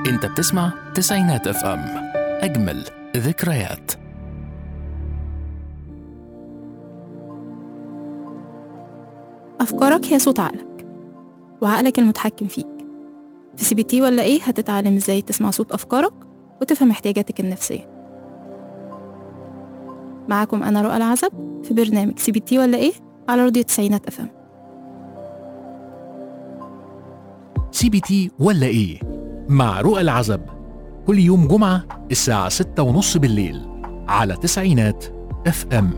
انت بتسمع تسعينات اف ام اجمل ذكريات أفكارك هي صوت عقلك وعقلك المتحكم فيك في سي بي تي ولا إيه هتتعلم إزاي تسمع صوت أفكارك وتفهم احتياجاتك النفسية معاكم أنا رؤى العزب في برنامج سي بي تي ولا إيه على راديو تسعينات أفهم سي بي تي ولا ايه مع رؤى العزب كل يوم جمعة الساعة ستة ونص بالليل على تسعينات اف ام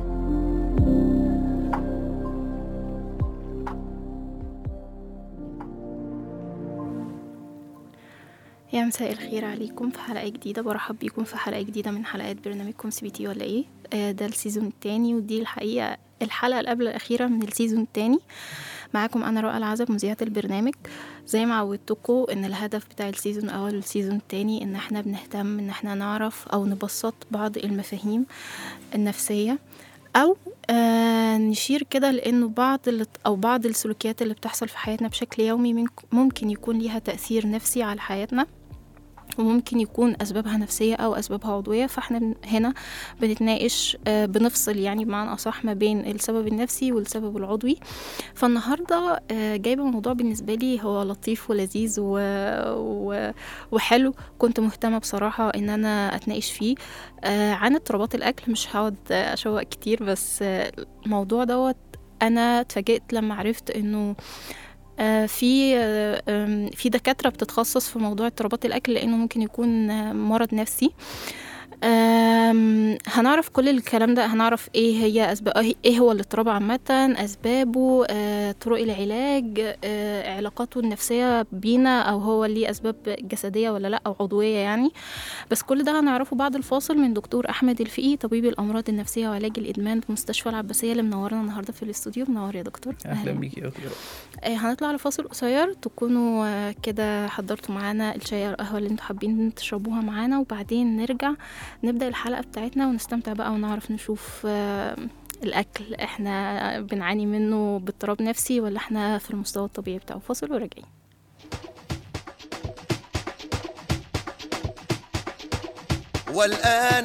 يا مساء الخير عليكم في حلقة جديدة برحب بيكم في حلقة جديدة من حلقات برنامجكم سي بي تي ولا ايه آه، ده السيزون التاني ودي الحقيقة الحلقة اللي قبل الأخيرة من السيزون التاني معاكم أنا رؤى العزب مذيعة البرنامج زي ما عودتكم إن الهدف بتاع السيزون الأول والسيزون التاني إن احنا بنهتم إن احنا نعرف أو نبسط بعض المفاهيم النفسية أو آه نشير كده لأنه بعض ال- أو بعض السلوكيات اللي بتحصل في حياتنا بشكل يومي منك- ممكن يكون ليها تأثير نفسي على حياتنا وممكن يكون أسبابها نفسية أو أسبابها عضوية فاحنا بن- هنا بنتناقش آه، بنفصل يعني بمعنى أصح ما بين السبب النفسي والسبب العضوي فالنهاردة آه، جايبة موضوع بالنسبة لي هو لطيف ولذيذ و... و... وحلو كنت مهتمة بصراحة إن أنا أتناقش فيه آه، عن اضطرابات الأكل مش هقعد آه، أشوق كتير بس آه، الموضوع دوت أنا اتفاجئت لما عرفت إنه آه، في آه، آم، في دكاترة بتتخصص في موضوع اضطرابات الأكل لأنه ممكن يكون آه، مرض نفسي آم، هنعرف كل الكلام ده هنعرف ايه هي اسباب ايه هو الاضطراب عامة اسبابه آه، طرق العلاج آه، علاقاته النفسية بينا او هو ليه اسباب جسدية ولا لا او عضوية يعني بس كل ده هنعرفه بعد الفاصل من دكتور احمد الفقي طبيب الامراض النفسية وعلاج الادمان بمستشفى العباسية اللي منورنا النهارده في الاستوديو منور يا دكتور اهلا بيكي يا رؤى. آه، هنطلع على فاصل قصير تكونوا آه، كده حضرتوا معانا الشاي او القهوه اللي انتوا حابين تشربوها معانا وبعدين نرجع نبدا الحلقه بتاعتنا ونستمتع بقى ونعرف نشوف آه، الاكل احنا بنعاني منه باضطراب نفسي ولا احنا في المستوى الطبيعي بتاعه فاصل وراجعين والآن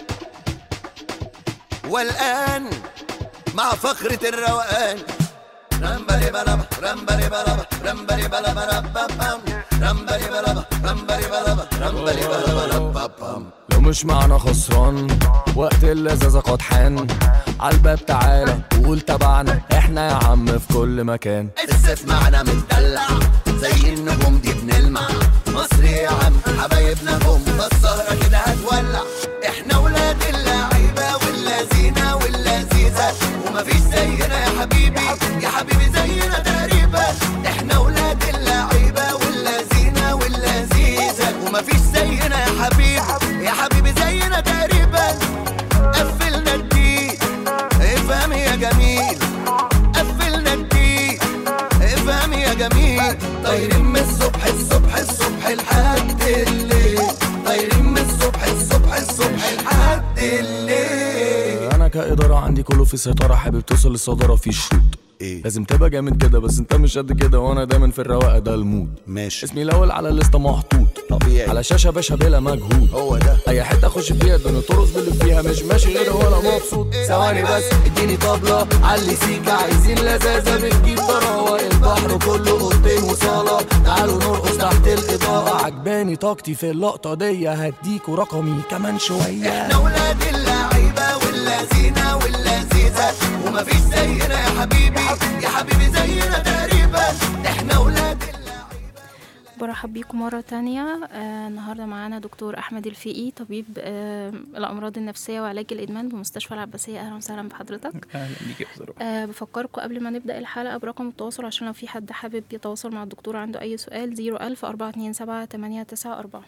والآن مع فقرة الروقان رمبري بلبا رمبري بلبا رمبري بلبا ربابام رمبري بلبا رمبري بلبا رمبري بلبا ربابام لو مش معنا خسران وقت اللذاذة قد حان عالباب تعالى وقول تبعنا احنا يا عم في كل مكان السيف معنا متدلع زي النجوم دي بنلمع مصر يا عم حبايبنا هم فالسهرة كده هتولع احنا ولاد اللعيبة واللذينة واللذيذة ومفيش زينا يا حبيبي يا حبيبي زينا تقريبا احنا ولاد اللعيبة واللذينة واللذيذة ومفيش زينا يا حبيبي يا حبيبي زينا تقريبا قفلنا الدين افهم يا جميل قفلنا الدين افهم يا جميل طايرين من الصبح الصبح الصبح لحد الليل طايرين من الصبح الصبح الصبح لحد الليل انا كإدارة عندي كله في سيطرة حابب توصل للصدارة في شروط ايه لازم تبقى جامد كده بس انت مش قد كده وانا دايما في الرواقة ده المود ماشي اسمي الاول على الليسته محطوط طبيعي على شاشة باشا بلا مجهود هو ده اي حته اخش فيها الدنيا ترقص باللي فيها مش ماشي غير ولا مبسوط ثواني بس اديني طبله علي سيكا عايزين لذاذه بتجيب طراوه البحر كله اوضتين وصاله تعالوا نرقص تحت الاضاءه عجباني طاقتي في اللقطه دي هديكوا رقمي كمان شويه احنا ولاد اللعيبة واللذينة واللذيذة ومفيش زينا يا حبيبي يا حبيبي زينا تقريبا احنا ولاد اللعيبة برحب بيكم مرة تانية آه النهاردة معانا دكتور أحمد الفقي طبيب آه الأمراض النفسية وعلاج الإدمان بمستشفى العباسية أهلا وسهلا بحضرتك اهلا بيكي يا رؤى. أه بفكركم قبل ما نبدأ الحلقة برقم التواصل عشان لو في حد حابب يتواصل مع الدكتور عنده أي سؤال زيرو ألف أربعة اتنين سبعة تمانية تسعة أربعة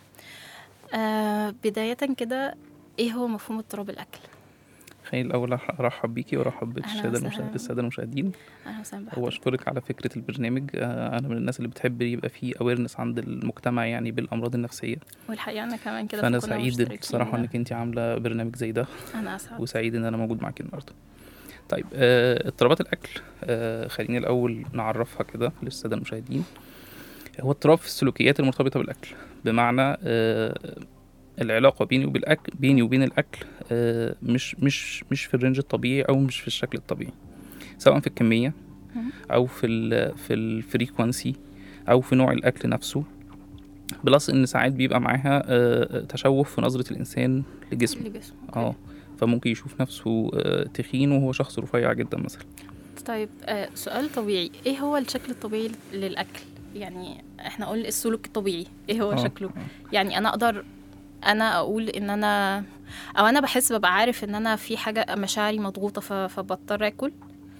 أه بداية كده إيه هو مفهوم اضطراب الأكل؟ خليني الاول أح- ارحب بيكي وارحب أهلا بالساده وسهلا. المشاهد الساده المشاهدين أهلا وسهلا بحضرتك واشكرك على فكره البرنامج آه، انا من الناس اللي بتحب يبقى فيه اويرنس عند المجتمع يعني بالامراض النفسيه والحقيقة أنا كمان كده فانا فكنا سعيد مشتركين. بصراحه انك انت عامله برنامج زي ده أنا أسعد وسعيد ان انا موجود معاكي النهارده طيب آه، اضطرابات الاكل آه، خليني الاول نعرفها كده للساده المشاهدين هو اضطراب في السلوكيات المرتبطة بالأكل بمعنى آه، العلاقة بيني وبين الأكل بيني وبين الأكل آه، مش مش مش في الرينج الطبيعي أو مش في الشكل الطبيعي سواء في الكمية مم. أو في ال في الفريكونسي أو في نوع الأكل نفسه بلس إن ساعات بيبقى معاها آه، تشوه في نظرة الإنسان لجسمه لجسمه اه فممكن يشوف نفسه آه، تخين وهو شخص رفيع جدا مثلا طيب آه سؤال طبيعي ايه هو الشكل الطبيعي للاكل يعني احنا قلنا السلوك الطبيعي ايه هو آه، شكله يعني انا اقدر انا اقول ان انا او انا بحس ببقى عارف ان انا في حاجه مشاعري مضغوطه ف- فبضطر اكل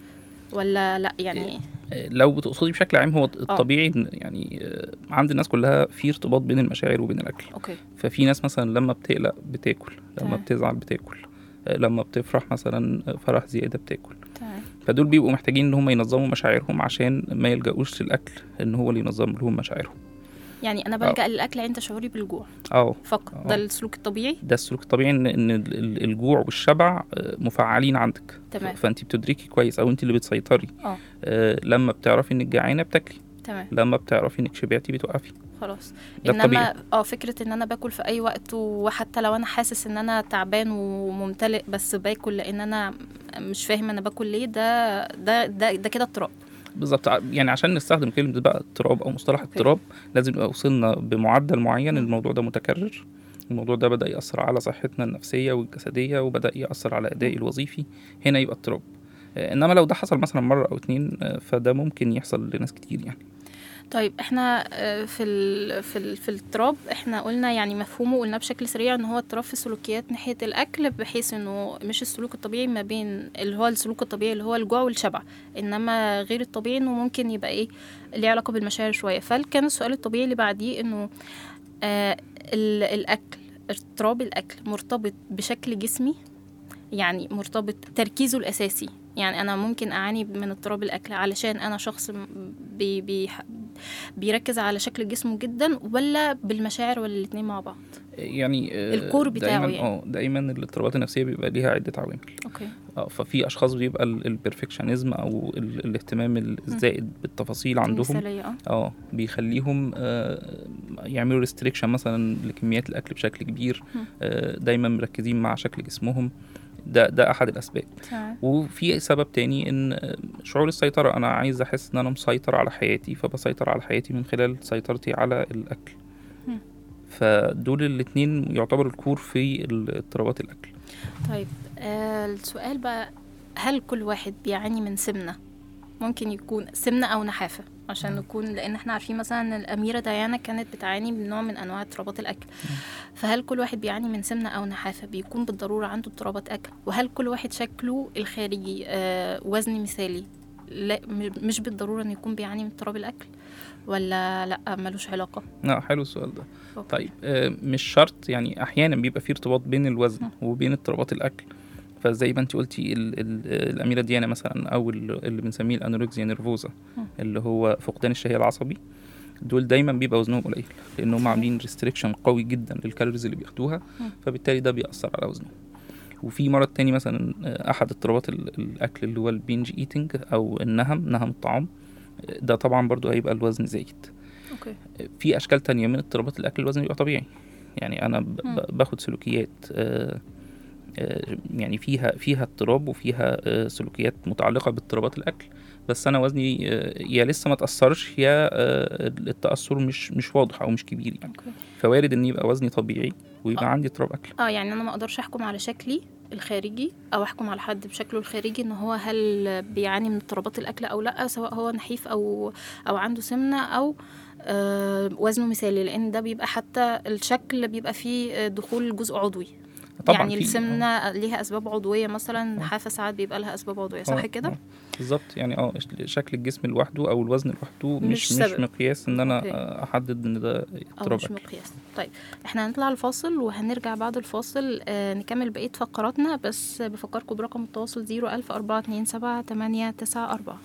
ولا لا يعني لو بتقصدي بشكل عام هو الطبيعي إن يعني آه، عند الناس كلها في ارتباط بين المشاعر وبين الاكل اوكي ففي ناس مثلا لما بتقلق بتاكل لما تمام. بتزعل بتاكل آه، لما بتفرح مثلا آه، فرح زياده بتاكل تمام فدول بيبقوا محتاجين ان هم ينظموا مشاعرهم عشان ما يلجأوش للاكل ان هو اللي ينظم لهم مشاعرهم يعني انا بلجأ للاكل عند شعوري بالجوع اه فقط آه. ده السلوك الطبيعي ده السلوك الطبيعي ان ان ال- ال- الجوع والشبع آه، مفعلين عندك تمام. فانت بتدركي كويس او انت اللي بتسيطري اه آه، لما بتعرفي انك جعانه بتاكلي تمام لما بتعرفي انك شبعتي بتوقفي خلاص ده الطبيعي. انما اه فكره ان انا باكل في اي وقت وحتى لو انا حاسس ان انا تعبان وممتلئ بس باكل لان انا مش فاهم انا باكل ليه ده ده ده, ده كده اضطراب بالظبط ع- يعني عشان نستخدم كلمه بقى اضطراب او مصطلح أوكي. اضطراب لازم نبقى وصلنا بمعدل معين مم. الموضوع ده متكرر الموضوع ده بدا ياثر على صحتنا النفسيه والجسديه وبدا ياثر على ادائي الوظيفي هنا يبقى اضطراب آه، انما لو ده حصل مثلا مره او اتنين آه، فده ممكن يحصل لناس كتير يعني طيب احنا آه، في ال في ال في الاضطراب احنا قلنا يعني مفهومه قلنا بشكل سريع ان هو اضطراب في السلوكيات ناحيه الاكل بحيث انه مش السلوك الطبيعي ما بين اللي هو السلوك الطبيعي اللي هو الجوع والشبع انما غير الطبيعي انه ممكن يبقى ايه ليه علاقه بالمشاعر شويه فكان السؤال الطبيعي اللي بعديه انه آه ال- الاكل اضطراب الاكل مرتبط بشكل جسمي يعني مرتبط تركيزه الاساسي يعني انا ممكن اعاني من اضطراب الاكل علشان انا شخص م- بي بي بيركز على شكل جسمه جدا ولا بالمشاعر ولا الاتنين مع بعض يعني آه، الكور بتاعه دايما يعني. اه دايما الاضطرابات النفسيه بيبقى ليها عده عوامل اوكي اه ففي اشخاص بيبقى البرفكشنزم او ال- الاهتمام الزائد بالتفاصيل عندهم مثالية اه اه بيخليهم آه يعملوا ريستريكشن مثلا لكميات الاكل بشكل كبير مم. آه دايما مركزين مع شكل جسمهم ده ده احد الاسباب تمام وفي سبب تاني ان آه، شعور السيطره انا عايز احس ان انا مسيطر على حياتي فبسيطر على حياتي من خلال سيطرتي على الاكل مم. فدول الاتنين يعتبروا الكور في اضطرابات الاكل طيب آه السؤال بقى هل كل واحد بيعاني من سمنة ممكن يكون سمنة أو نحافة عشان نكون لأن احنا عارفين مثلا إن الأميرة ديانا كانت بتعاني من نوع من أنواع اضطرابات الأكل فهل كل واحد بيعاني من سمنة أو نحافة بيكون بالضرورة عنده اضطرابات أكل وهل كل واحد شكله الخارجي آه وزن مثالي لا م- مش بالضرورة إنه يكون بيعاني من اضطراب الأكل ولا لأ ملوش علاقة لا حلو السؤال ده أوكي. طيب آه، مش شرط يعني احيانا بيبقى في ارتباط بين الوزن وبين اضطرابات الاكل فزي ما انت قلتي ال ال الاميره ديانا مثلا او ال- اللي بنسميه الانوركسيا نيرفوزا مم. اللي هو فقدان الشهيه العصبي دول دايما بيبقى وزنهم قليل لانهم عاملين ريستريكشن قوي جدا للكالوريز اللي بياخدوها مم. فبالتالي ده بيأثر على وزنهم وفي مرض تاني مثلا آه، احد اضطرابات ال- الاكل اللي هو البينج ايتنج او النهم نهم الطعام آه، ده طبعا برضو هيبقى الوزن زايد أوكي في اشكال تانية من اضطرابات الاكل الوزن بيبقى طبيعي يعني انا ب- مم. ب- باخد سلوكيات آه، آه، يعني فيها فيها اضطراب وفيها آه، سلوكيات متعلقه باضطرابات الاكل بس انا وزني آه، يا لسه ما تاثرش يا آه، التاثر مش مش واضح او مش كبير يعني أوكي فوارد ان يبقى وزني طبيعي ويبقى آه. عندي اضطراب اكل اه يعني انا ما اقدرش احكم على شكلي الخارجي او احكم على حد بشكله الخارجي ان هو هل بيعاني من اضطرابات الاكل او لا سواء هو نحيف او او عنده سمنه او آه وزنه مثالي لان ده بيبقى حتى الشكل بيبقى فيه آه، دخول جزء عضوي طبعا يعني في- السمنه ليها اسباب عضويه مثلا نحافه ساعات بيبقى لها اسباب عضويه صح آه، كده آه. بالظبط يعني اه شكل الجسم لوحده او الوزن لوحده مش مش مش, سبب. مقياس ان انا أوكي. آه، احدد ان ده او اضطراب مش اكل مقياس طيب احنا هنطلع الفاصل وهنرجع بعد الفاصل آه نكمل بقيه فقراتنا بس بفكركم برقم التواصل 01000 427 894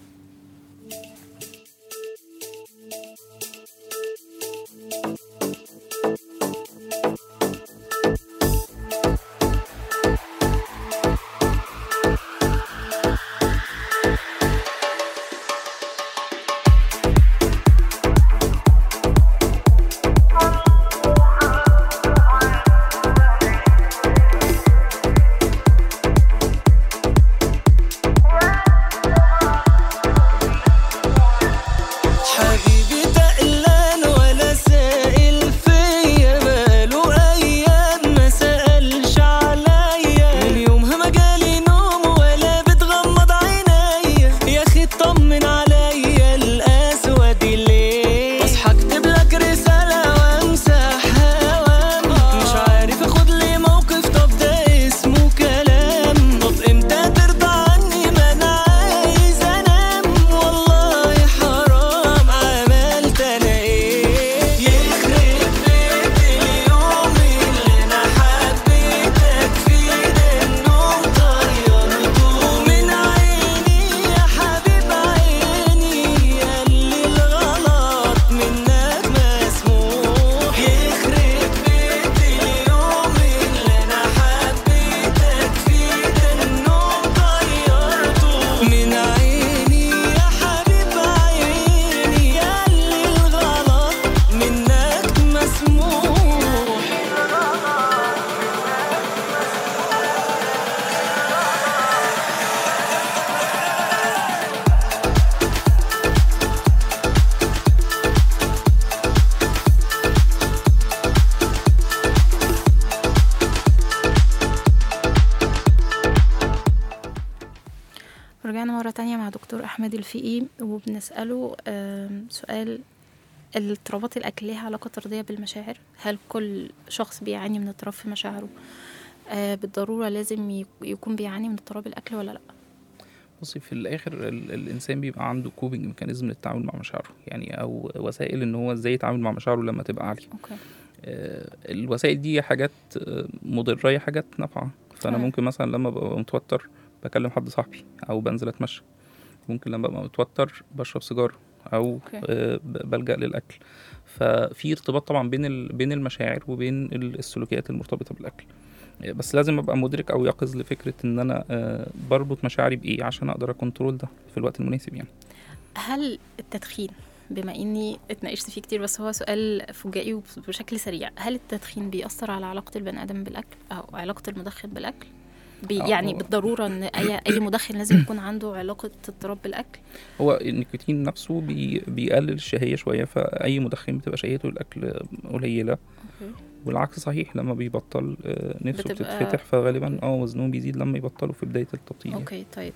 دكتور أحمد الفقي وبنسأله آم، سؤال الاضطرابات الأكل ليها علاقة طردية بالمشاعر هل كل شخص بيعاني من اضطراب في مشاعره آه، بالضرورة لازم يك- يكون بيعاني من اضطراب الأكل ولا لأ بصي في الاخر ال- الانسان بيبقى عنده كوبنج ميكانيزم للتعامل مع مشاعره يعني او وسائل ان هو ازاي يتعامل مع مشاعره لما تبقى عاليه أوكي آه، الوسائل دي حاجات آه، مضره يا حاجات نافعه فانا تمام. ممكن مثلا لما ببقى متوتر بكلم حد صاحبي او بنزل اتمشى ممكن لما ببقى متوتر بشرب سيجاره او أوكي. آه، ب- بلجا للاكل ففي ارتباط طبعا بين ال- بين المشاعر وبين ال- السلوكيات المرتبطه بالاكل آه، بس لازم ابقى مدرك او يقظ لفكره ان انا آه، بربط مشاعري بايه عشان اقدر اكنترول ده في الوقت المناسب يعني هل التدخين بما اني اتناقشت فيه كتير بس هو سؤال فجائي وبشكل سريع هل التدخين بيأثر على علاقة البني آدم بالأكل أو علاقة المدخن بالأكل بي آه، يعني هو- بالضرورة ان اي اي مدخن لازم يكون عنده علاقة اضطراب بالأكل هو النيكوتين نفسه بي بيقلل الشهيه شويه فاي مدخن بتبقى شهيته الاكل قليله أوكي. والعكس صحيح لما بيبطل آه، نفسه بتبقى- بتتفتح فغالبا اه وزنهم بيزيد لما يبطلوا في بدايه التبطيل يعني. اوكي طيب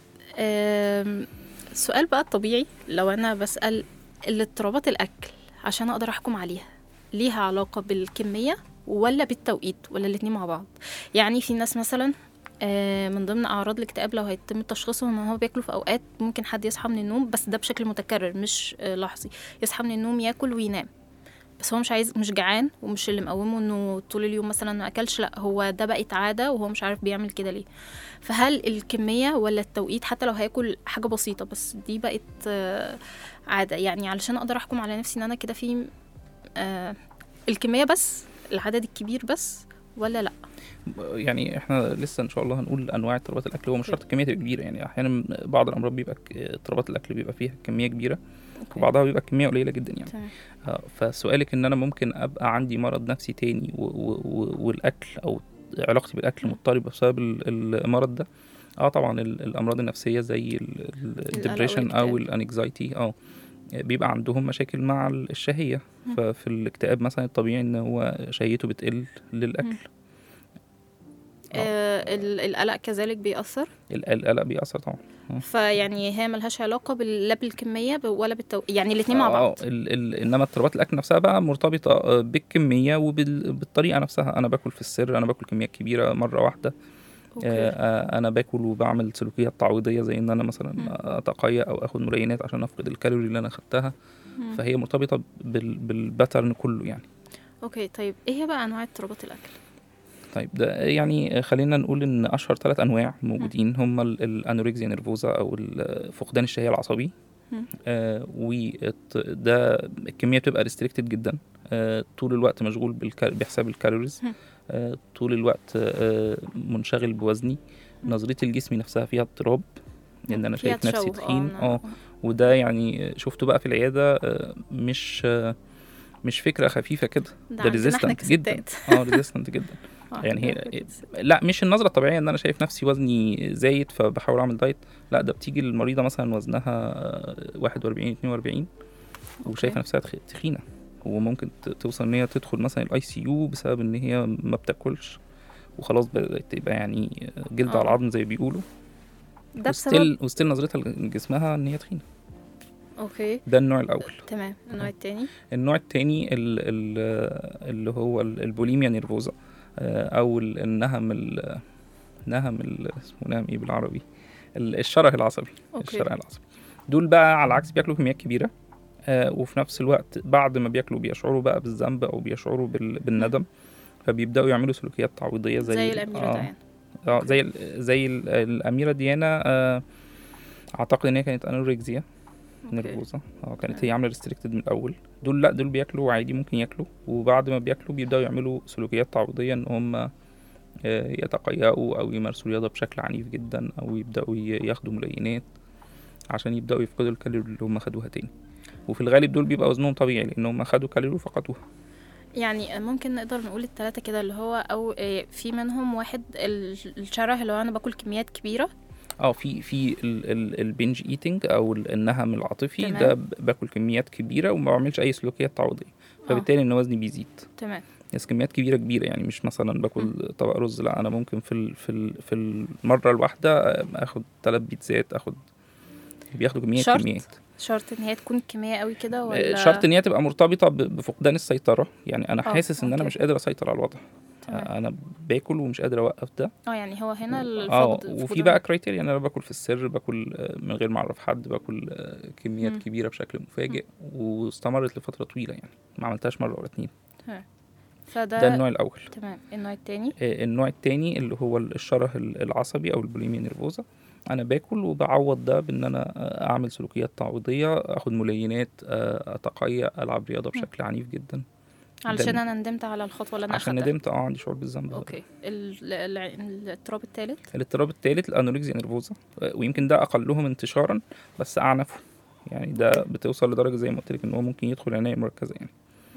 أم، السؤال بقى الطبيعي لو انا بسأل الاضطرابات الاكل عشان اقدر احكم عليها ليها علاقة بالكمية ولا بالتوقيت ولا الاتنين مع بعض يعني في ناس مثلا آه، من ضمن اعراض الاكتئاب لو هيتم تشخيصه ان هو بياكلوا في اوقات ممكن حد يصحى من النوم بس ده بشكل متكرر مش آه، لحظي يصحى من النوم ياكل وينام بس هو مش عايز مش جعان ومش اللي مقومه انه طول اليوم مثلا ما اكلش لا هو ده بقت عاده وهو مش عارف بيعمل كده ليه فهل الكميه ولا التوقيت حتى لو هياكل حاجه بسيطه بس دي بقت آه، عاده يعني علشان اقدر احكم على نفسي ان انا كده في آه، الكميه بس العدد الكبير بس ولا لا يعني احنا لسه ان شاء الله هنقول انواع اضطرابات الاكل هو مش شرط الكميه تبقى كبيره يعني احيانا بعض الامراض بيبقى ك- اضطرابات الاكل بيبقى فيها كميه كبيره وبعضها بيبقى كميه قليله جدا يعني تمام آه، فسؤالك ان انا ممكن ابقى عندي مرض نفسي تاني و- و- و- والاكل او علاقتي بالاكل مضطربه بسبب ال- المرض ده اه طبعا ال- الامراض النفسيه زي الدبريشن او والاكتئاب. الانكزايتي اه بيبقى عندهم مشاكل مع الشهيه ففي الاكتئاب مثلا الطبيعي ان هو شهيته بتقل للاكل آه، ال- القلق كذلك بيأثر ال- القلق بيأثر طبعا فيعني هي ملهاش علاقه بال- لا بالكميه ب- ولا بالتو... يعني الاتنين مع آه، بعض ال ال انما اضطرابات الاكل نفسها بقى مرتبطه آه، بالكميه وبالطريقه نفسها انا باكل في السر انا باكل كميات كبيره مره واحده أوكي. آه، آه، انا باكل وبعمل سلوكيات تعويضيه زي ان انا مثلا اتقيأ او اخد مرينات عشان افقد الكالوري اللي انا خدتها فهي مرتبطه بال بالباترن كله يعني اوكي طيب ايه هي بقى انواع اضطرابات الاكل طيب ده يعني خلينا نقول ان اشهر ثلاث انواع موجودين هم ال- الانوركسيا نيرفوزا او ال- فقدان الشهيه العصبي مم. آه وده الكميه بتبقى ريستريكتد جدا آه طول الوقت مشغول بالكال... بحساب الكالوريز مم. آه طول الوقت آه منشغل بوزني نظرتي لجسمي نفسها فيها اضطراب ان انا فيها شايف نفسي تشوه، تخين أنا- اه وده يعني شفته بقى في العياده آه مش آه مش فكره خفيفه كده ده ده عندنا احنا ريزيستنت جدا كستات. اه ريزيستنت جدا آه، يعني هي عندنا كستات. لا مش النظره الطبيعيه ان انا شايف نفسي وزني زايد فبحاول اعمل دايت لا ده بتيجي المريضه مثلا وزنها 41 42 وشايفه نفسها تخ- تخينه وممكن ت- توصل ان هي تدخل مثلا الاي سي يو بسبب ان هي ما بتاكلش وخلاص بدات تبقى يعني جلد آه. على العظم زي ما بيقولوا ده بسبب وستيل وستيل نظرتها لجسمها ان هي تخينه اوكي ده النوع الاول تمام النوع التاني النوع التاني ال- ال- اللي هو ال- البوليميا نيرفوزا آه، او ال- النهم ال- نهم ال- اسمه نهم ايه بالعربي ال- الشره العصبي أوكي. الشره العصبي دول بقى على العكس بياكلوا كميات كبيره آه، وفي نفس الوقت بعد ما بياكلوا بيشعروا بقى بالذنب او بيشعروا بال- بالندم فبيبداوا يعملوا سلوكيات تعويضيه زي زي ال- الاميره آه، ديانا اه زي ال- زي ال- الاميره ديانا آه، اعتقد ان هي كانت انوركسيا أوكي. نرفوزة اه كانت هي عامله ريستريكتد من الاول دول لا دول بياكلوا عادي ممكن ياكلوا وبعد ما بياكلوا بيبداوا يعملوا سلوكيات تعويضيه ان هم آه، يتقيأوا او يمارسوا رياضه بشكل عنيف جدا او يبداوا ي- ياخدوا ملينات عشان يبداوا يفقدوا الكالوري اللي هم خدوها تاني وفي الغالب دول بيبقى وزنهم طبيعي لان هم خدوا كالوري وفقدوها يعني ممكن نقدر نقول التلاتة كده اللي هو او إيه، في منهم واحد ال- الشره اللي هو انا باكل كميات كبيره اه في في ال- ال- البنج ايتنج او ال- النهم العاطفي تمام. ده ب- باكل كميات كبيره وما بعملش اي سلوكيات تعويضيه فبالتالي ان وزني بيزيد تمام بس كميات كبيره كبيره يعني مش مثلا باكل طبق رز لا انا ممكن في ال في ال في المره الواحده اخد ثلاث بيتزات اخد بياخدوا كميات شرط؟ كميات شرط ان هي تكون كميه قوي كده ولا شرط ان هي تبقى مرتبطه ب- بفقدان السيطره يعني انا آه، حاسس ان انا أوكي. مش قادر اسيطر على الوضع تمام. انا باكل ومش قادر اوقف ده اه يعني هو هنا اه الفقد وفي فقدان- بقى كرايتيريا ان انا باكل في السر باكل آه، من غير ما اعرف حد باكل آه، كميات مم. كبيره بشكل مفاجئ واستمرت لفتره طويله يعني ما عملتهاش مره ولا اتنين فده ده النوع الاول تمام النوع التاني آه، النوع التاني اللي هو الشره ال- العصبي او البوليميا نيرفوزا انا باكل وبعوض ده بان انا آه، اعمل سلوكيات تعويضيه اخد ملينات آه، اتقيأ العب رياضه بشكل عنيف جدا علشان ده- انا ندمت على الخطوه اللي انا عشان أخدتها. ندمت اه عندي شعور بالذنب اوكي ال- ال- الاضطراب الثالث الاضطراب الثالث الانوركسيا نيرفوزا آه، ويمكن ده اقلهم انتشارا بس اعنفه يعني ده بتوصل لدرجه زي ما قلت لك ان هو ممكن يدخل عنايه مركزه يعني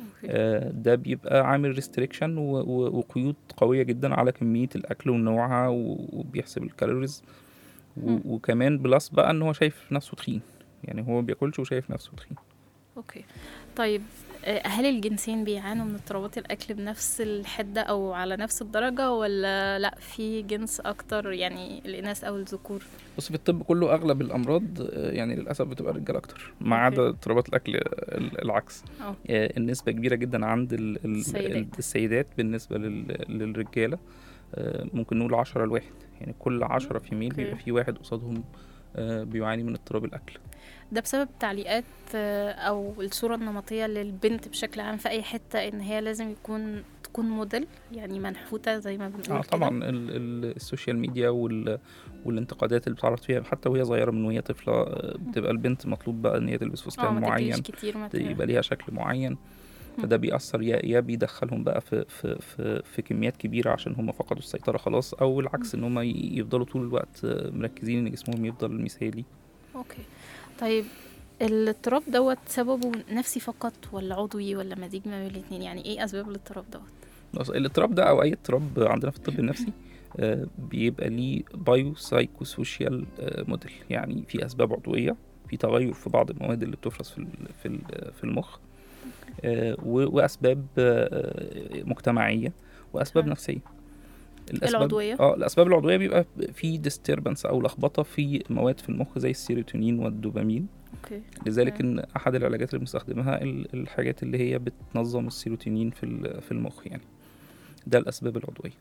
آه، ده بيبقى عامل ريستريكشن وقيود قويه جدا على كميه الاكل ونوعها و- وبيحسب الكالوريز و- مم. وكمان بلس بقى ان هو شايف نفسه تخين يعني هو ما بياكلش وشايف نفسه تخين اوكي طيب آه، هل الجنسين بيعانوا من اضطرابات الاكل بنفس الحده او على نفس الدرجه ولا لا في جنس اكتر يعني الاناث او الذكور بص في الطب كله اغلب الامراض آه، يعني للاسف بتبقى رجال اكتر ما أوكي. عدا اضطرابات الاكل آه، ال- العكس اه آه، النسبة كبيرة جدا عند ال- ال- السيدات. ال- السيدات بالنسبة لل- للرجالة آه، ممكن نقول عشرة لواحد يعني كل عشرة في ميل أوكي. بيبقى في واحد قصادهم آه، بيعاني من اضطراب الأكل ده بسبب تعليقات آه، او الصوره النمطيه للبنت بشكل عام في اي حته ان هي لازم يكون تكون موديل يعني منحوته زي ما بنقول اه كده. طبعا ال- ال- السوشيال ميديا وال والانتقادات اللي بتعرض فيها حتى وهي صغيرة من وهي طفلة آه، بتبقى البنت مطلوب بقى ان هي تلبس اه فستان ما معين تجريش كتير ما ت- يبقى ليها شكل معين مم. فده بيأثر يا يا بيدخلهم بقى في في في, في كميات كبيرة عشان هم فقدوا السيطرة خلاص أو العكس إن هم ي- يفضلوا طول الوقت آه، مركزين إن جسمهم يفضل مثالي اوكي طيب الاضطراب دوت سببه نفسي فقط ولا عضوي ولا مزيج ما بين الاثنين يعني ايه اسباب الاضطراب دوت بس الاضطراب ده أو أي اضطراب عندنا في الطب النفسي آه، بيبقى ليه بايو سايكو سوشيال موديل يعني في أسباب عضوية في تغير في بعض المواد اللي بتفرز في ال- في ال- في المخ آه، و- وأسباب آه، مجتمعية وأسباب تمام. نفسية العضوية؟ اه الاسباب العضويه بيبقى في ديستربنس او لخبطه في مواد في المخ زي السيروتونين والدوبامين اوكي لذلك تمام. ان احد العلاجات اللي بنستخدمها ال- الحاجات اللي هي بتنظم السيروتونين في ال- في المخ يعني ده الاسباب العضويه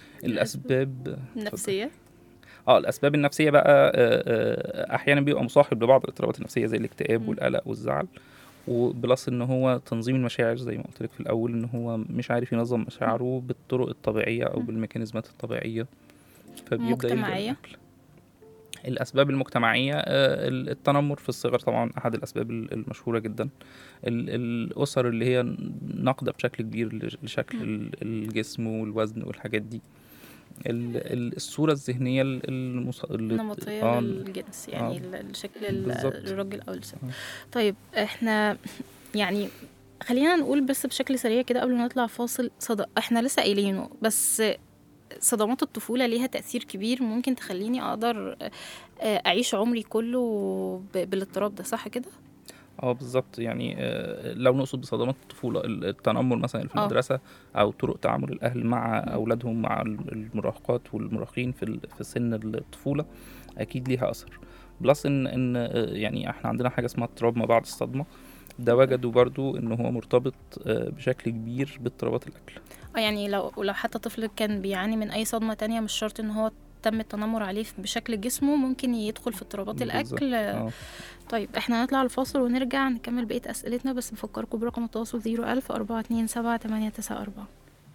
الاسباب نفسيه اه الاسباب النفسيه بقى آه، آه، احيانا بيبقى مصاحب لبعض الاضطرابات النفسيه زي الاكتئاب مم. والقلق والزعل وبلس ان هو تنظيم المشاعر زي ما قلت لك في الاول ان هو مش عارف ينظم مشاعره بالطرق الطبيعيه او مم. بالميكانيزمات الطبيعيه فبيبدا يلجأ مجتمعية؟ للأكل. الاسباب المجتمعيه آه، التنمر في الصغر طبعا احد الاسباب ال- المشهوره جدا ال- الاسر اللي هي ناقده بشكل كبير لش- لشكل ال- الجسم والوزن والحاجات دي ال- ال- الصوره الذهنيه ال- المص... اللي- نمطيه آه، للجنس يعني آه. ال- الشكل ال- بالظبط. الراجل او الست آه. طيب احنا يعني خلينا نقول بس بشكل سريع كده قبل ما نطلع فاصل صد... احنا لسه قايلينه بس صدمات الطفولة ليها تأثير كبير ممكن تخليني أقدر آه، أعيش عمري كله ب- بالاضطراب ده صح كده؟ اه بالظبط يعني آه، لو نقصد بصدمات الطفوله ال- التنمر مثلا في آه. المدرسه او طرق تعامل الاهل مع اولادهم مع ال- المراهقات والمراهقين في ال- في سن الطفوله اكيد ليها اثر بلس ان ان آه، يعني احنا عندنا حاجه اسمها اضطراب ما بعد الصدمه ده وجدوا برضو ان هو مرتبط آه، بشكل كبير باضطرابات الاكل اه يعني لو لو حتى طفل كان بيعاني من أي صدمة تانية مش شرط إن هو تم التنمر عليه بشكل جسمه ممكن يدخل في اضطرابات بالظبط. الأكل اه طيب احنا هنطلع الفاصل ونرجع نكمل بقية أسئلتنا بس نفكركم برقم التواصل 01000 427 894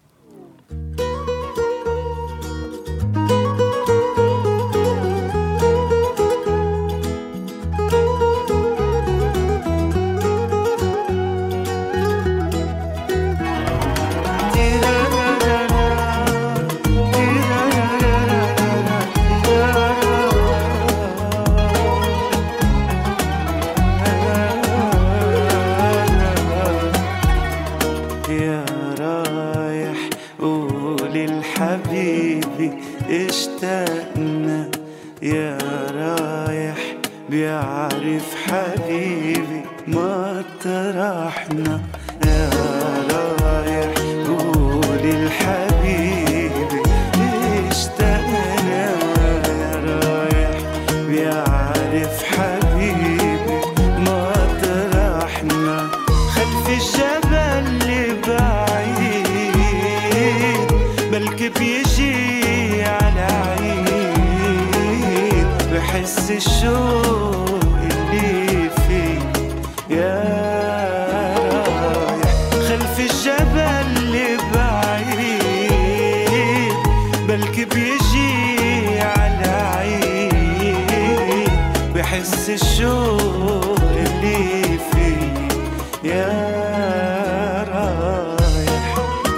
يا رايح قول لحبيبي اشتقنا يا رايح بيعرف حبيبي ما طرحنا يا رايح قول لحبيبي اشتقنا يا رايح بيعرف حبيبي بس الشوق اللي فيه يا رايح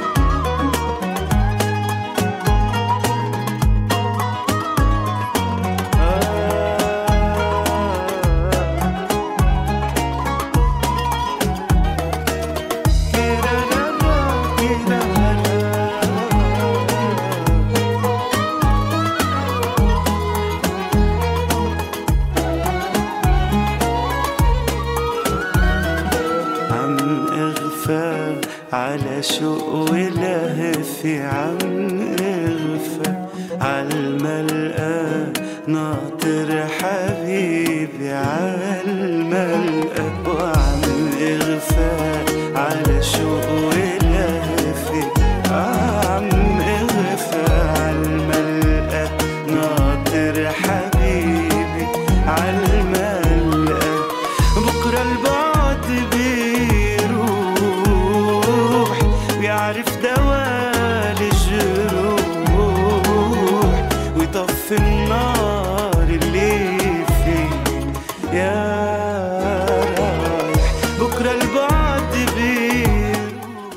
عم اغفى على شوق ولهفي عم اغفى عالملقى ناطر حبيبي عالملقى وعم اغفى على شوق ولهفي عم اغفى عالملقى ناطر حبيبي عالملقى بكرة البعد بيروح بيعرف دواء الجروح ويطفي النار اللي فيه يا رايح بكرة البعد بيروح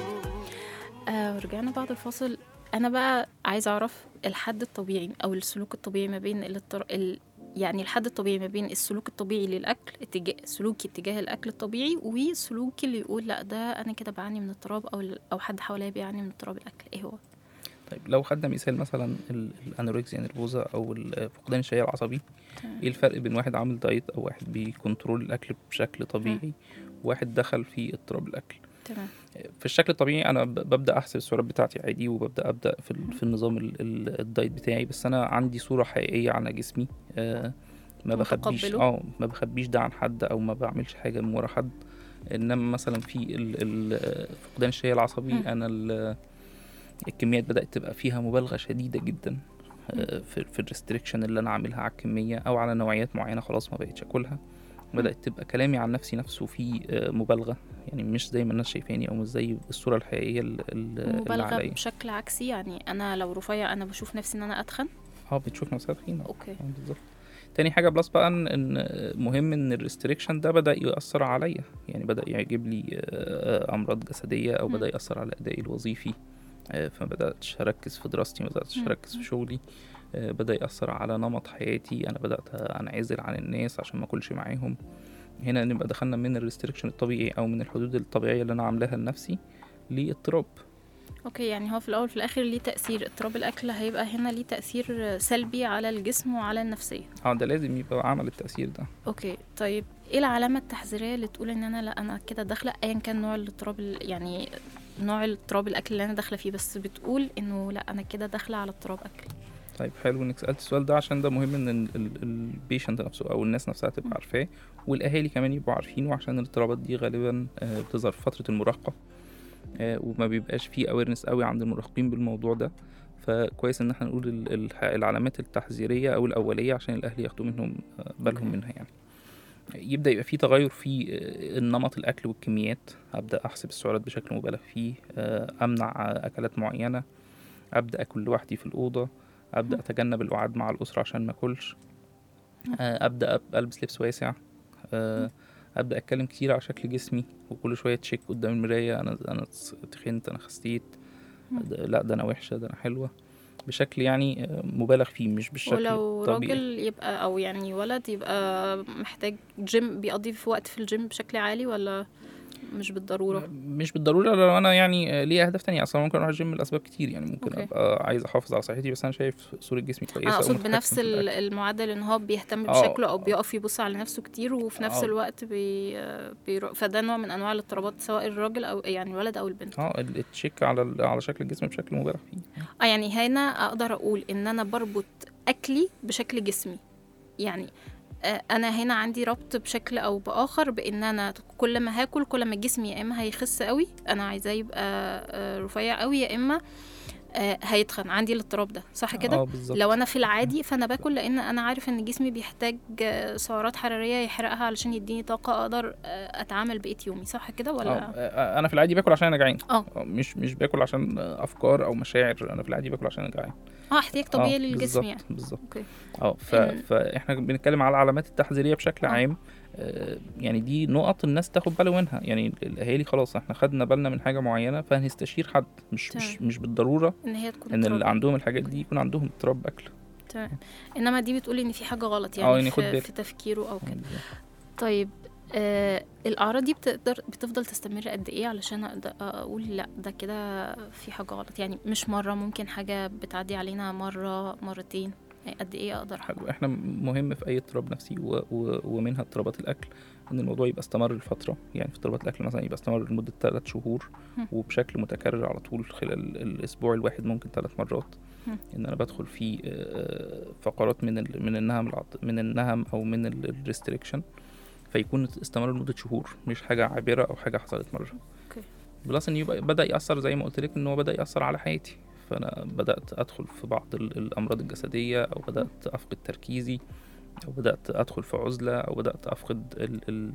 آه ورجعنا بعد الفاصل انا بقى عايزه اعرف الحد الطبيعي او السلوك الطبيعي ما بين الاضطر... ال... يعني الحد الطبيعي ما بين السلوك الطبيعي للاكل اتجاه سلوكي اتجاه الاكل الطبيعي وسلوكي اللي يقول لا ده انا كده بعاني من اضطراب او او حد حواليا بيعاني من اضطراب الاكل ايه هو طيب لو خدنا مثال مثلا ال- الانوركسيا نيرفوزا او ال- فقدان الشهية العصبي تمام. ايه الفرق بين واحد عامل دايت او واحد بيكنترول الاكل بشكل طبيعي وواحد دخل في اضطراب الاكل تمام في الشكل الطبيعي انا ب- ببدا احسب السعرات بتاعتي عادي وببدا ابدا في, ال- في النظام ال- ال- الدايت بتاعي بس انا عندي صوره حقيقيه على جسمي آه ما بخبيش متقبله. اه ما بخبيش ده عن حد او ما بعملش حاجه من ورا حد انما مثلا في ال- ال- فقدان الشهية العصبي مم. انا ال- الكميات بدات تبقى فيها مبالغه شديده جدا آه، في في الريستريكشن اللي انا عاملها على الكميه او على نوعيات معينه خلاص ما بقتش اكلها بدات تبقى كلامي عن نفسي نفسه فيه آه، مبالغه يعني مش زي ما الناس شايفاني او مش زي الصوره الحقيقيه ال- ال- اللي مبالغه عليا بشكل عكسي يعني انا لو رفيع انا بشوف نفسي ان انا اتخن اه بتشوف نفسها تخينه اوكي آه، بالظبط تاني حاجة بلس بقى ان إن مهم ان الريستريكشن ده بدأ يأثر عليا يعني بدأ يجيب لي آه، أمراض جسدية أو مم. بدأ يأثر على أدائي الوظيفي آه، فما بدأتش أركز في دراستي ما بدأتش مم. أركز في شغلي آه، بدأ يأثر على نمط حياتي أنا بدأت أنعزل عن الناس عشان ما أكلش معاهم هنا نبقى دخلنا من الريستريكشن الطبيعي أو من الحدود الطبيعية اللي أنا عاملاها لنفسي لاضطراب اوكي يعني هو في الاول في الاخر ليه تاثير اضطراب الاكل هيبقى هنا ليه تاثير سلبي على الجسم وعلى النفسيه اه ده لازم يبقى عمل التأثير ده اوكي طيب ايه العلامه التحذيريه اللي تقول ان انا لا انا كده داخله ايا كان نوع الاضطراب ال- يعني نوع الاضطراب الاكل اللي انا داخله فيه بس بتقول انه لا انا كده داخله على اضطراب اكل طيب حلو انك سالت السؤال ده عشان ده مهم ان البيشنت نفسه او الناس نفسها تبقى مم. عارفاه والاهالي كمان يبقوا عارفينه عشان الاضطرابات دي غالبا آه، بتظهر في فتره المراهقه آه، وما بيبقاش فيه اويرنس قوي عند المراهقين بالموضوع ده فكويس ان احنا نقول ال- الح- العلامات التحذيريه او الاوليه عشان الاهل ياخدوا منهم آه، بالهم أوكي. منها يعني يبدا يبقى في تغير في آه، النمط الاكل والكميات ابدا احسب السعرات بشكل مبالغ فيه آه، امنع آه، اكلات معينه ابدا اكل لوحدي في الاوضه ابدا اتجنب القعاد مع الاسره عشان ما اكلش آه، ابدا أب- البس لبس واسع آه، ابدا اتكلم كتير على شكل جسمي وكل شويه تشيك قدام المرايه انا انا تخنت انا خستيت ده- لا ده انا وحشه ده انا حلوه بشكل يعني آه، مبالغ فيه مش بالشكل ولو الطبيعي راجل يبقى او يعني ولد يبقى محتاج جيم بيقضي في وقت في الجيم بشكل عالي ولا مش بالضروره مش بالضروره لو انا يعني آه، ليه اهداف تانية اصلا ممكن اروح الجيم لاسباب كتير يعني ممكن أوكي. ابقى عايز احافظ على صحتي بس انا شايف صوره جسمي كويسه انا اقصد ومتحكم بنفس في ال- الأكل. المعدل ان هو بيهتم آه. بشكله او بيقف يبص على نفسه كتير وفي نفس آه. الوقت بي... بيرو... فده نوع من انواع الاضطرابات سواء الراجل او يعني الولد او البنت اه ال- التشيك على ال- على شكل الجسم بشكل مبالغ فيه اه يعني هنا اقدر اقول ان انا بربط اكلي بشكل جسمي يعني آه، انا هنا عندي ربط بشكل او باخر بان انا كل ما هاكل كل ما جسمي يا اما هيخس قوي انا عايزاه يبقى آه، رفيع قوي يا اما آه هيتخن عندي الاضطراب ده صح اه كده بالظبط لو انا في العادي فانا باكل لان انا عارف ان جسمي بيحتاج آه، سعرات حراريه يحرقها علشان يديني طاقه اقدر آه، اتعامل بقيه يومي صح كده ولا آه، آه، انا في العادي باكل عشان انا جعان اه. مش مش باكل عشان افكار او مشاعر انا في العادي باكل عشان انا جعان اه احتياج طبيعي آه، للجسم بالظبط يعني بالظبط اوكي اه ف... إن- فاحنا بنتكلم على العلامات التحذيريه بشكل آه. عام آه، يعني دي نقط الناس تاخد بالها منها يعني الاهالي خلاص احنا خدنا بالنا من حاجه معينه فهنستشير حد مش مش تمام. مش بالضروره ان هي تكون ان اللي اضطراب. عندهم الحاجات دي يكون عندهم اضطراب اكل تمام انما دي بتقولي ان في حاجه غلط اه، يعني, يعني خد في, بالك. في تفكيره او كده طيب آه الاعراض دي بتقدر بتفضل تستمر قد ايه علشان اقدر اقول لا ده كده في حاجه غلط يعني مش مره ممكن حاجه بتعدي علينا مره مرتين يعني قد ايه اقدر حلو احنا مهم في اي اضطراب نفسي و... و... ومنها اضطرابات الاكل ان الموضوع يبقى استمر لفتره يعني في اضطرابات الاكل مثلا يبقى استمر لمده ثلاث شهور هم. وبشكل متكرر على طول خلال الاسبوع الواحد ممكن ثلاث مرات هم. ان انا بدخل في آه، فقرات من ال... من النهم العض... من النهم او من الريستريكشن فيكون استمر لمده شهور مش حاجه عابره او حاجه حصلت مره اوكي بلس ان يبقى بدا ياثر زي ما قلت لك ان هو بدا ياثر على حياتي فانا بدات ادخل في بعض ال- الامراض الجسديه او بدات افقد تركيزي او بدات ادخل في عزله او بدات افقد ال ال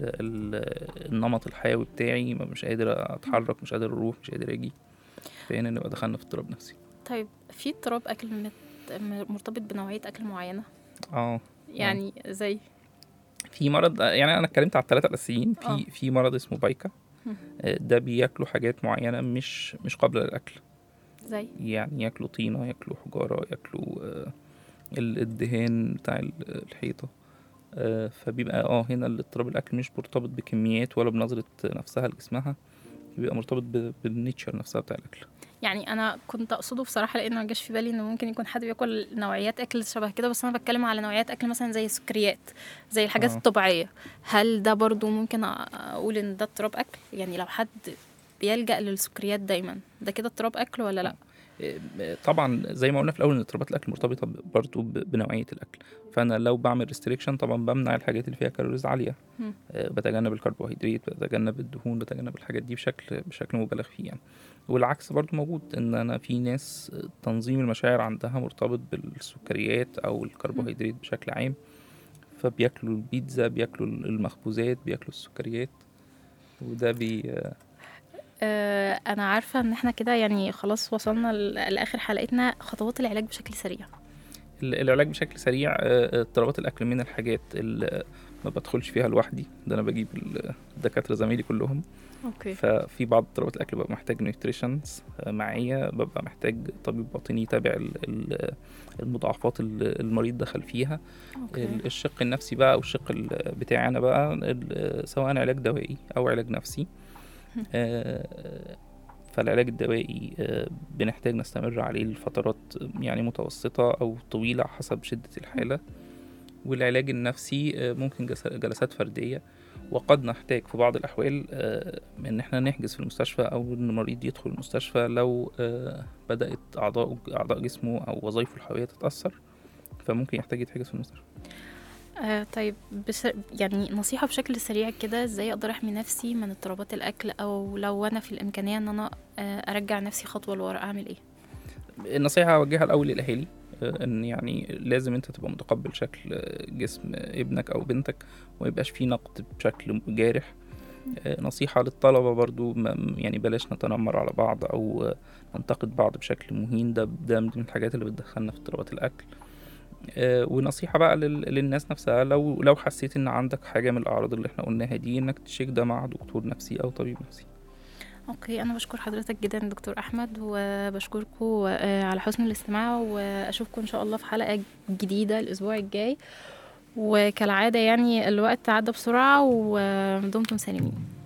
ال النمط الحيوي بتاعي ما مش قادر اتحرك مش قادر اروح مش قادر اجي فهنا نبقى دخلنا في اضطراب نفسي طيب في اضطراب اكل مت... م- مرتبط بنوعيه اكل معينه اه يعني زي في مرض يعني انا اتكلمت على الثلاثه الاساسيين آه. في في مرض اسمه بايكا مم. آه، ده بياكلوا حاجات معينه مش مش قابله للاكل زي يعني ياكلوا طينة ياكلوا حجارة ياكلوا آه، ال- الدهان بتاع ال- الحيطة آه، فبيبقى اه هنا الاضطراب الأكل مش مرتبط بكميات ولا بنظرة نفسها لجسمها بيبقى مرتبط ب- بالنيتشر نفسها بتاع الأكل يعني انا كنت اقصده بصراحه لان ما جاش في بالي انه ممكن يكون حد بياكل نوعيات اكل شبه كده بس انا بتكلم على نوعيات اكل مثلا زي السكريات زي الحاجات آه. الطبيعيه هل ده برضو ممكن أ- اقول ان ده اضطراب اكل يعني لو حد بيلجأ للسكريات دايما ده كده اضطراب اكل ولا لا آه، طبعا زي ما قلنا في الأول إن اضطرابات الأكل مرتبطة ب- برضو ب- بنوعية الأكل فأنا لو بعمل ريستريكشن طبعا بمنع الحاجات اللي فيها كالوريز عالية مم. آه، بتجنب الكربوهيدرات بتجنب الدهون بتجنب الحاجات دي بشكل بشكل مبالغ فيه يعني والعكس برضو موجود ان انا في ناس تنظيم المشاعر عندها مرتبط بالسكريات او الكربوهيدرات بشكل عام فبياكلوا البيتزا بياكلوا المخبوزات بياكلوا السكريات وده بي آه انا عارفه ان احنا كده يعني خلاص وصلنا ل- لاخر حلقتنا خطوات العلاج بشكل سريع ال- العلاج بشكل سريع آه، اضطرابات الاكل من الحاجات اللي ما بدخلش فيها لوحدي ده انا بجيب ال- الدكاتره زمايلي كلهم اوكي ففي بعض اضطرابات الاكل ببقى محتاج نيوتريشنز معايا ببقى محتاج طبيب باطني يتابع ال- ال- المضاعفات اللي المريض دخل فيها اوكي ال- الشق النفسي بقى او الشق ال- بتاعي انا بقى ال- سواء علاج دوائي او علاج نفسي آه، فالعلاج الدوائي آه، بنحتاج نستمر عليه لفترات يعني متوسطة أو طويلة حسب شدة الحالة والعلاج النفسي آه، ممكن جس- جلسات فردية وقد نحتاج في بعض الأحوال آه، إن إحنا نحجز في المستشفى أو إن المريض يدخل المستشفى لو آه، بدأت أعضاء أعضاء جسمه أو وظائفه الحيوية تتأثر فممكن يحتاج يتحجز في المستشفى آه طيب بس يعني نصيحة بشكل سريع كده ازاي اقدر احمي نفسي من اضطرابات الاكل او لو انا في الامكانية ان انا آه ارجع نفسي خطوة لورا اعمل ايه النصيحة أوجهها الأول للأهالي آه، إن يعني لازم أنت تبقى متقبل شكل آه، جسم ابنك أو بنتك وميبقاش فيه نقد بشكل جارح آه، نصيحة للطلبة برضو ما- يعني بلاش نتنمر على بعض أو آه، ننتقد بعض بشكل مهين ده ده من الحاجات اللي بتدخلنا في اضطرابات الأكل آه، ونصيحة بقى لل- للناس نفسها لو لو حسيت إن عندك حاجة من الأعراض اللي احنا قلناها دي إنك تشيك ده مع دكتور نفسي أو طبيب نفسي اوكي انا بشكر حضرتك جدا دكتور احمد وبشكركم آه على حسن الاستماع واشوفكم ان شاء الله في حلقة جديدة الاسبوع الجاي وكالعادة يعني الوقت عدى بسرعة ودمتم سالمين